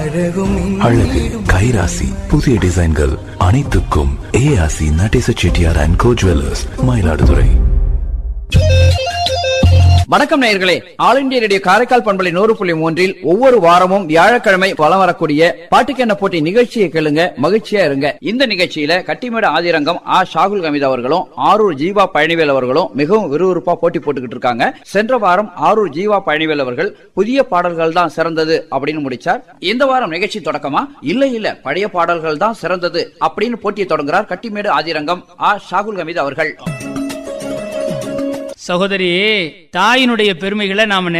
அழகு கைராசி புதிய டிசைன்கள் அனைத்துக்கும் ஏஆசி Natesa Chettiar and co jewellers Mayiladuthurai வணக்கம் நேயர்களே ஆல் இந்தியா ரேடியோ காரைக்கால் பண்பலை நூறு புள்ளி மூன்றில் ஒவ்வொரு வாரமும் வியாழக்கிழமை வலம் வரக்கூடிய பாட்டுக்கென்ன போட்டி நிகழ்ச்சியை கேளுங்க மகிழ்ச்சியா இருங்க இந்த நிகழ்ச்சியில கட்டிமேடு ஆதிரங்கம் ஆ ஷாகுல் கமித் அவர்களும் ஆரூர் ஜீவா பழனிவேல் அவர்களும் மிகவும் விறுவிறுப்பா போட்டி போட்டுக்கிட்டு இருக்காங்க சென்ற வாரம் ஆரூர் ஜீவா பழனிவேல் அவர்கள் புதிய பாடல்கள் தான் சிறந்தது அப்படின்னு முடிச்சார் இந்த வாரம் நிகழ்ச்சி தொடக்கமா இல்ல இல்ல பழைய பாடல்கள் தான் சிறந்தது அப்படின்னு போட்டியை தொடங்குறார் கட்டிமேடு ஆதிரங்கம் ஆ ஷாகுல் கமித் அவர்கள் சகோதரி தாயினுடைய பெருமைகளை நாம